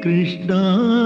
கிருஷ்ணா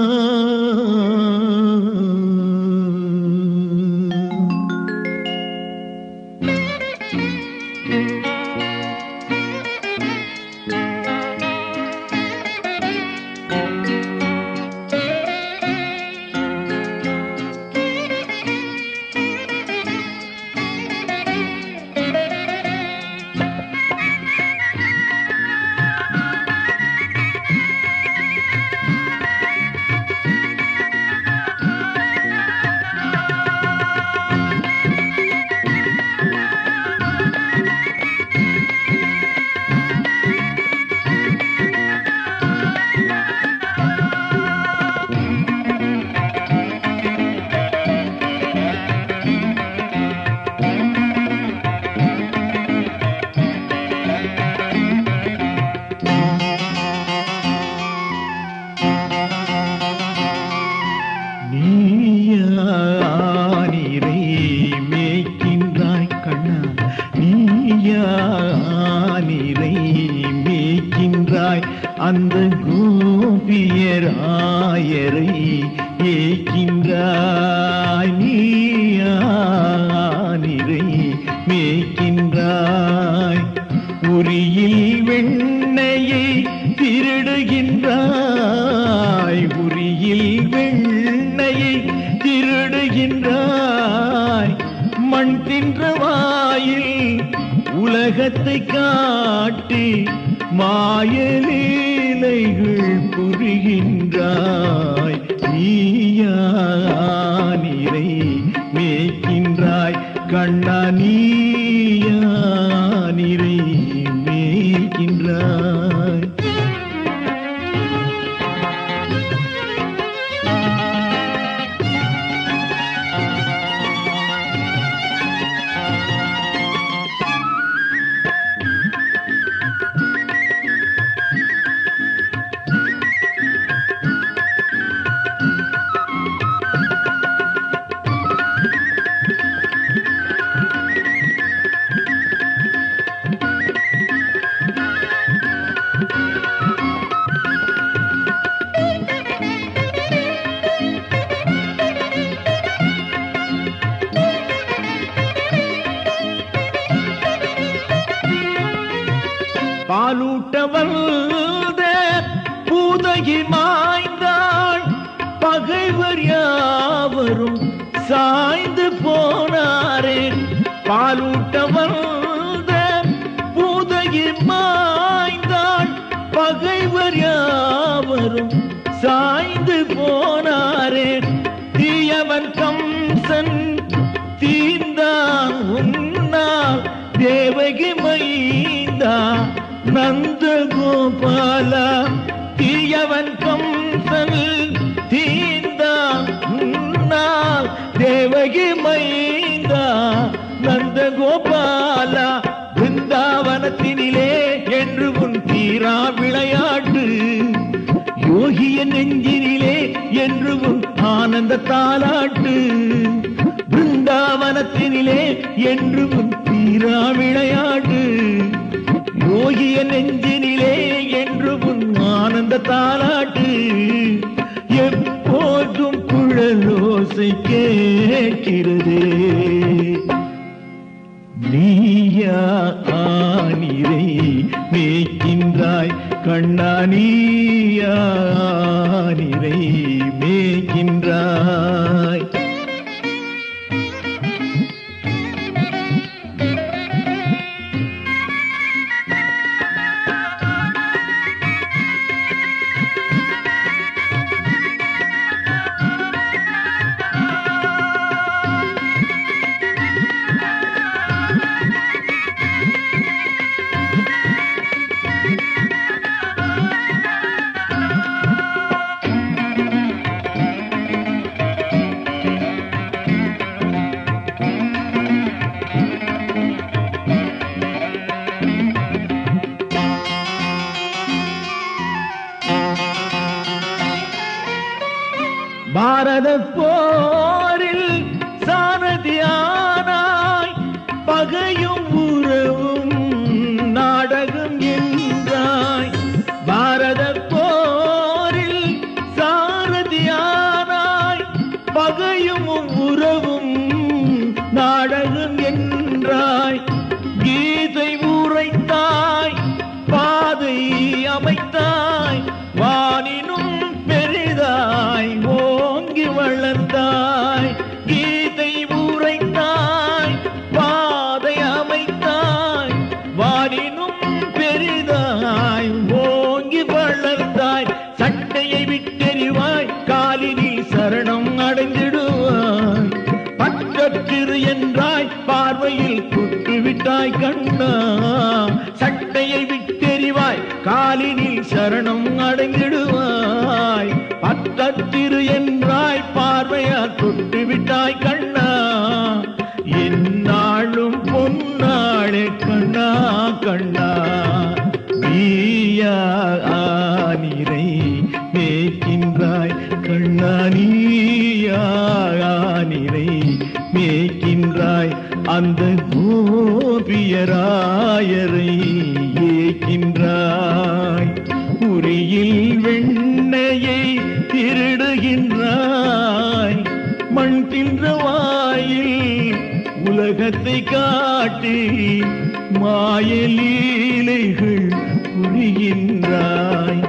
நீயானிரை மேய்க்கின்றாய் கண்ணா நீயானிரை மேய்க்கின்றாய் அந்த கோபியராயரை ஏக்கின்றாய் நீயானிரை மேய்க்கின்றாய் உரியில் வெண்ணையை திருடுகின்றாய் உரியில் வெண்ணையை திருடுகின்றாய் மண் தின்ற வாயில் உலகத்தை காட்டி மாய லீலைகள் புரிகின்றாய் நீயானிரை மேய்க்கின்றாய் கண்ணா நீயானிரை மேய்க்கின்றாய் பாலூட்ட வந்த பூதகி மாய்ந்தாள் பகைவர் யாவரும் சாய்ந்து போனாரே பாலூட்ட வந்த பூதகி மாய்ந்தாள் பகைவர் யாவரும் சாய்ந்து போனாரே தீயவன் கம்சன் தீந்தான் உன்னால் தேவகி மைந்தா நந்த கோபாலா தீயவன் கம்சன் தீந்தான் உன்னால் தேவகி மைந்தா நந்த கோபாலா பிருந்தாவனத்தினிலே என்று உன் தீரா விளையாட்டு யோகிய நெஞ்சினிலே என்று உன் ஆனந்த தாலாட்டு பிருந்தாவனத்தினிலே என்று உன் தீரா விளையாட்டு யோகிய நெஞ்சினிலே என்று உன் ஆனந்த தாலாட்டு எப்போதும் குழலோசை கேட்கிறதே நீயா ஆனிரை மேய்க்கின்றாய் கண்ணா நீயா ஆனிரை மேய்க்கின்றாய் பாரத போரில் சாரதியானாய் பகையும் உறவும் நாடகம் என்றாய் பாரத போரில் மறைந்திடுவாய் பற்றத்திரு என்றாய் பார்வையா தொட்டு விட்டாய் கண்ணா என்னாலும் பொன்னாளே கண்ணா கண்ணா நீயா நீரை மேய்க்கின்றாய் கண்ணா நீயா நீரை மேய்க்கின்றாய் அந்த கோபியராயரை ஏக்கின்றாய் உரியில் வெண்ணையை திருடுகின்றாய் மண் தின்ற வாயில் உலகத்தை காட்டி மாயலீலைகள் புரிகின்றாய்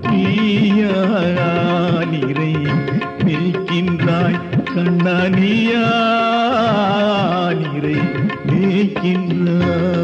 நீரை மேய்க்கின்றாய் கண்ணா நீரை மேய்க்கின்றாய்